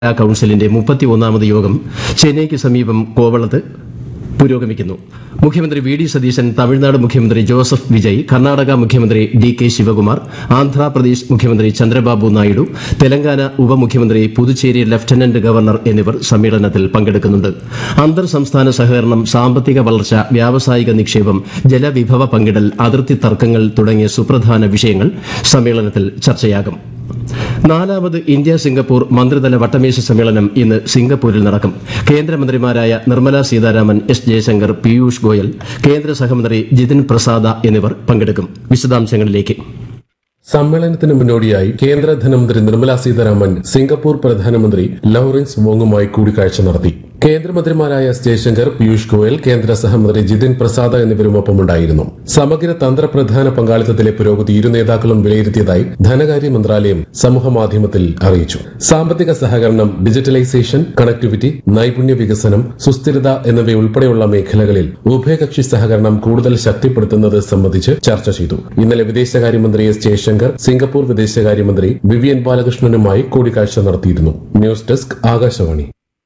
കൌൺസിലിന്റെ മുപ്പത്തിയൊന്നാമത് യോഗം ചെന്നൈക്ക് സമീപം കോവളത്ത് പുരോഗമിക്കുന്നു മുഖ്യമന്ത്രി വി ഡി സതീശൻ തമിഴ്നാട് മുഖ്യമന്ത്രി ജോസഫ് വിജയ് കർണാടക മുഖ്യമന്ത്രി ഡി കെ ശിവകുമാർ ആന്ധ്രാപ്രദേശ് മുഖ്യമന്ത്രി ചന്ദ്രബാബു നായിഡു തെലങ്കാന ഉപമുഖ്യമന്ത്രി പുതുച്ചേരി ലഫ്റ്റനന്റ് ഗവർണർ എന്നിവർ സമ്മേളനത്തിൽ പങ്കെടുക്കുന്നുണ്ട് അന്തർ സംസ്ഥാന സഹകരണം സാമ്പത്തിക വളർച്ച വ്യാവസായിക നിക്ഷേപം ജലവിഭവ പങ്കിടൽ അതിർത്തി തർക്കങ്ങൾ തുടങ്ങിയ സുപ്രധാന വിഷയങ്ങൾ സമ്മേളനത്തിൽ ചർച്ചയാകും നാലാമത് ഇന്ത്യ സിംഗപ്പൂർ മന്ത്രിതല വട്ടമേശ സമ്മേളനം ഇന്ന് സിംഗപ്പൂരിൽ നടക്കും കേന്ദ്രമന്ത്രിമാരായ നിർമ്മല സീതാരാമൻ എസ് ജയശങ്കർ പീയൂഷ് ഗോയൽ കേന്ദ്ര സഹമന്ത്രി ജിതിൻ പ്രസാദ എന്നിവർ പങ്കെടുക്കും വിശദാംശങ്ങളിലേക്ക് സമ്മേളനത്തിന് മുന്നോടിയായി കേന്ദ്ര ധനമന്ത്രി നിർമ്മല സീതാരാമൻ സിംഗപ്പൂർ പ്രധാനമന്ത്രി ലോറൻസ് വോങ്ങുമായി കൂടിക്കാഴ്ച നടത്തി കേന്ദ്രമന്ത്രിമാരായ എസ് ജയശങ്കർ പീയൂഷ് ഗോയൽ കേന്ദ്ര സഹമന്ത്രി ജിതിൻ പ്രസാദ എന്നിവരുമൊപ്പമുണ്ടായിരുന്നു സമഗ്ര തന്ത്രപ്രധാന പങ്കാളിത്തത്തിലെ പുരോഗതി ഇരു നേതാക്കളും വിലയിരുത്തിയതായി ധനകാര്യ മന്ത്രാലയം സമൂഹമാധ്യമത്തിൽ അറിയിച്ചു സാമ്പത്തിക സഹകരണം ഡിജിറ്റലൈസേഷൻ കണക്ടിവിറ്റി നൈപുണ്യ വികസനം സുസ്ഥിരത എന്നിവയുൾപ്പെടെയുള്ള മേഖലകളിൽ ഉഭയകക്ഷി സഹകരണം കൂടുതൽ ശക്തിപ്പെടുത്തുന്നത് സംബന്ധിച്ച് ചർച്ച ചെയ്തു ഇന്നലെ വിദേശകാര്യമന്ത്രി എസ് ജയശങ്കർ സിംഗപ്പൂർ വിദേശകാര്യമന്ത്രി വിവിയൻ ബാലകൃഷ്ണനുമായി കൂടിക്കാഴ്ച നടത്തിയിരുന്നു news desk Akashvani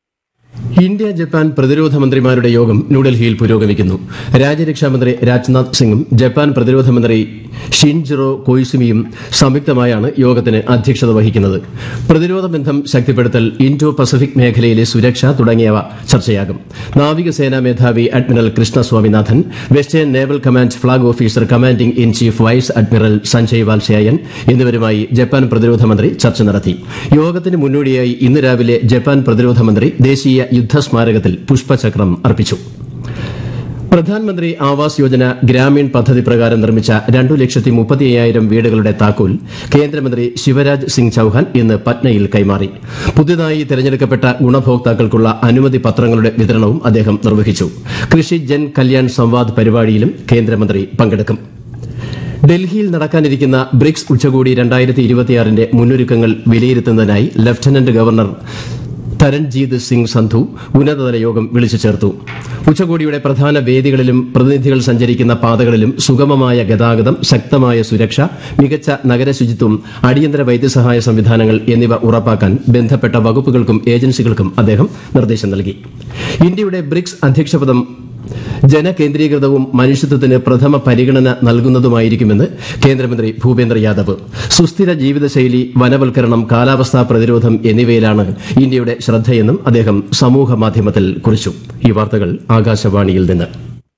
India Japan പ്രതിരോധ മന്ത്രിമാരുടെ യോഗം ന്യൂഡൽഹിയിൽ പുരോഗമിക്കുന്നു രാജ്യരക്ഷാമന്ത്രി രാജ്നാഥ് സിംഗും ജപ്പാൻ പ്രതിരോധ മന്ത്രി ഷിൻജിറോ കൊയ്സുമിയും സംയുക്തമായാണ് യോഗത്തിന് അധ്യക്ഷത വഹിക്കുന്നത് പ്രതിരോധ ബന്ധം ശക്തിപ്പെടുത്തൽ ഇൻഡോ പസഫിക് മേഖലയിലെ സുരക്ഷ തുടങ്ങിയവ ചർച്ചയാകും നാവികസേനാ മേധാവി admiral Krishna Swaminathan western naval command flag officer commanding in chief vice admiral Sanjay Vatsayan എന്നിവരുമായി ജപ്പാൻ പ്രതിരോധ മന്ത്രി ചർച്ച നടത്തി യോഗത്തിന് മുന്നോടിയായി ഇന്ന് രാവിലെ ജപ്പാൻ പ്രതിരോധ മന്ത്രി ദേശീയ യുദ്ധസ്മാരകത്തിൽ പുഷ്പചക്രം അർപ്പിച്ചു പ്രധാൻമന്ത്രി ആവാസ് യോജന ഗ്രാമീൺ പദ്ധതി പ്രകാരം നിർമ്മിച്ച രണ്ടു ലക്ഷത്തി മുപ്പത്തി അയ്യായിരം വീടുകളുടെ താക്കോൽ കേന്ദ്രമന്ത്രി ശിവരാജ് സിംഗ് ചൌഹാൻ ഇന്ന് പറ്റ്നയിൽ കൈമാറി പുതുതായി തെരഞ്ഞെടുക്കപ്പെട്ട ഗുണഭോക്താക്കൾക്കുള്ള അനുമതി പത്രങ്ങളുടെ വിതരണവും അദ്ദേഹം നിർവഹിച്ചു കൃഷി ജൻ കല്യാൺ സംവാദ് പരിപാടിയിലും കേന്ദ്രമന്ത്രി പങ്കെടുക്കും ഡൽഹിയിൽ നടക്കാനിരിക്കുന്ന ബ്രിക്സ് ഉച്ചകോടി രണ്ടായിരത്തി ഇരുപത്തിയാറിന്റെ മുന്നൊരുക്കങ്ങൾ വിലയിരുത്തുന്നതിനായി ലഫ്റ്റനന്റ് ഗവർണർ തരൺജീത് സിംഗ് സന്ധു ഉന്നതതല യോഗം വിളിച്ചു ചേർത്തു ഉച്ചകോടിയുടെ പ്രധാന വേദികളിലും പ്രതിനിധികൾ സഞ്ചരിക്കുന്ന പാതകളിലും സുഗമമായ ഗതാഗതം ശക്തമായ സുരക്ഷ മികച്ച നഗരശുചിത്വം അടിയന്തര വൈദ്യസഹായ സംവിധാനങ്ങൾ എന്നിവ ഉറപ്പാക്കാൻ ബന്ധപ്പെട്ട വകുപ്പുകൾക്കും ഏജൻസികൾക്കും അദ്ദേഹം നിർദ്ദേശം നൽകി ഇന്ത്യയുടെ ബ്രിക്സ് അധ്യക്ഷപദം ജനകേന്ദ്രീകൃതവും മനുഷ്യത്വത്തിന് പ്രഥമ പരിഗണന നൽകുന്നതുമായിരിക്കുമെന്ന് കേന്ദ്രമന്ത്രി ഭൂപേന്ദ്ര യാദവ് സുസ്ഥിര ജീവിതശൈലി വനവൽക്കരണം കാലാവസ്ഥാ പ്രതിരോധം എന്നിവയിലാണ് ഇന്ത്യയുടെ ശ്രദ്ധയെന്നും അദ്ദേഹം സമൂഹ മാധ്യമത്തിൽ കുറിച്ചു ഈ വാർത്തകൾ ആകാശവാണിയിൽ നിന്ന്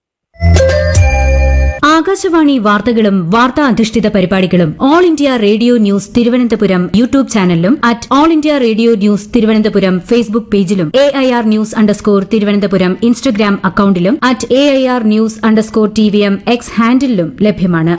ആകാശവാണി വാർത്തകളും വാർത്താ അധിഷ്ഠിത പരിപാടികളും All India Radio News Thiruvananthapuram YouTube ചാനലിലും at All India Radio News Thiruvananthapuram Facebook പേജിലും A I R news underscore Thiruvananthapuram Instagram അക്കൌണ്ടിലും at A I R news underscore T V M X ഹാൻഡിലും ലഭ്യമാണ്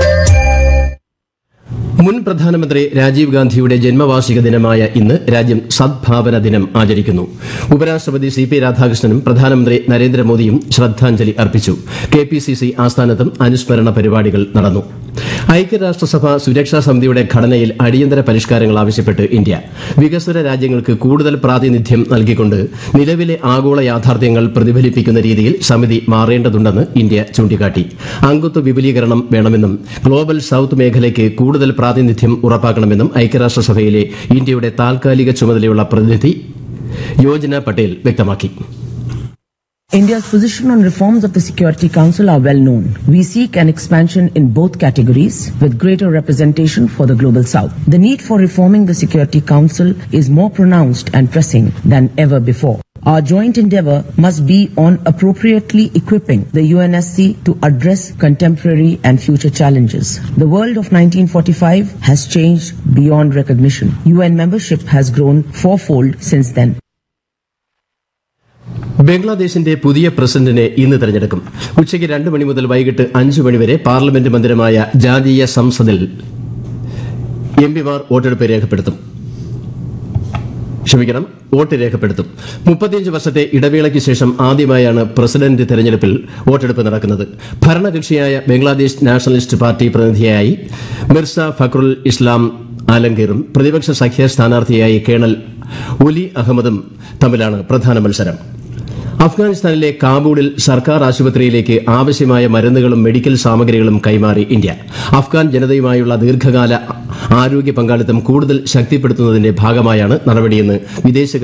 മുൻ പ്രധാനമന്ത്രി രാജീവ് ഗാന്ധിയുടെ ജന്മവാർഷിക ദിനമായ ഇന്ന് രാജ്യം സദ്ഭാവന ദിനം ആചരിക്കുന്നു ഉപരാഷ്ട്രപതി സി പി രാധാകൃഷ്ണനും പ്രധാനമന്ത്രി നരേന്ദ്രമോദിയും ശ്രദ്ധാഞ്ജലി അർപ്പിച്ചു കെ പി സി സി ആസ്ഥാനത്തും അനുസ്മരണ പരിപാടികൾ നടന്നു ഐക്യരാഷ്ട്രസഭ സുരക്ഷാ സമിതിയുടെ ഘടനയിൽ അടിയന്തര പരിഷ്കാരങ്ങൾ ആവശ്യപ്പെട്ട് ഇന്ത്യ വികസ്വര രാജ്യങ്ങൾക്ക് കൂടുതൽ പ്രാതിനിധ്യം നൽകിക്കൊണ്ട് നിലവിലെ ആഗോള യാഥാർത്ഥ്യങ്ങൾ പ്രതിഫലിപ്പിക്കുന്ന രീതിയിൽ സമിതി മാറേണ്ടതുണ്ടെന്ന് ഇന്ത്യ ചൂണ്ടിക്കാട്ടി അംഗത്വ വിപുലീകരണം വേണമെന്നും ഗ്ലോബൽ സൌത്ത് മേഖലയ്ക്ക് കൂടുതൽ പ്രാതിനിധ്യം ഉറപ്പാക്കണമെന്നും ഐക്യരാഷ്ട്രസഭയിലെ ഇന്ത്യയുടെ താൽക്കാലിക ചുമതലയുള്ള പ്രതിനിധി യോജന പട്ടേൽ വ്യക്തമാക്കി India's position on reforms of the Security Council are well known. We seek an expansion in both categories with greater representation for the Global South. The need for reforming the Security Council is more pronounced and pressing than ever before. Our joint endeavor must be on appropriately equipping the UNSC to address contemporary and future challenges. The world of 1945 has changed beyond recognition. UN membership has grown fourfold since then. ബംഗ്ലാദേശിന്റെ പുതിയ പ്രസിഡന്റിനെ ഇന്ന് തെരഞ്ഞെടുക്കും ഉച്ചയ്ക്ക് രണ്ട് മണി മുതൽ വൈകിട്ട് അഞ്ച് മണിവരെ പാർലമെന്റ് മന്ദിരമായ ജാതീയ സംസദിൽ എംപിമാർ വോട്ടെടുപ്പ് രേഖപ്പെടുത്തും ക്ഷമിക്കണം വോട്ട് രേഖപ്പെടുത്തും മുപ്പത്തിയഞ്ച് വർഷത്തെ ഇടവേളയ്ക്ക് ശേഷം ആദ്യമായാണ് പ്രസിഡന്റ് തെരഞ്ഞെടുപ്പിൽ വോട്ടെടുപ്പ് നടക്കുന്നത് ഭരണകക്ഷിയായ ബംഗ്ലാദേശ് നാഷണലിസ്റ്റ് പാർട്ടി പ്രതിനിധിയായി മിർസ ഫക്രുൽ ഇസ്ലാം ആലംഗീറും പ്രതിപക്ഷ സഖ്യ സ്ഥാനാർത്ഥിയായി കേണൽ ഒലി അഹമ്മദും തമ്മിലാണ് പ്രധാന മത്സരം അഫ്ഗാനിസ്ഥാനിലെ കാബൂളിൽ സർക്കാർ ആശുപത്രിയിലേക്ക് ആവശ്യമായ മരുന്നുകളും മെഡിക്കൽ സാമഗ്രികളും കൈമാറി ഇന്ത്യ അഫ്ഗാൻ ജനതയുമായുള്ള ദീർഘകാല ആരോഗ്യ പങ്കാളിത്തം കൂടുതൽ ശക്തിപ്പെടുത്തുന്നതിന്റെ ഭാഗമായാണ് നടപടിയെന്ന് വിദേശകാര്യ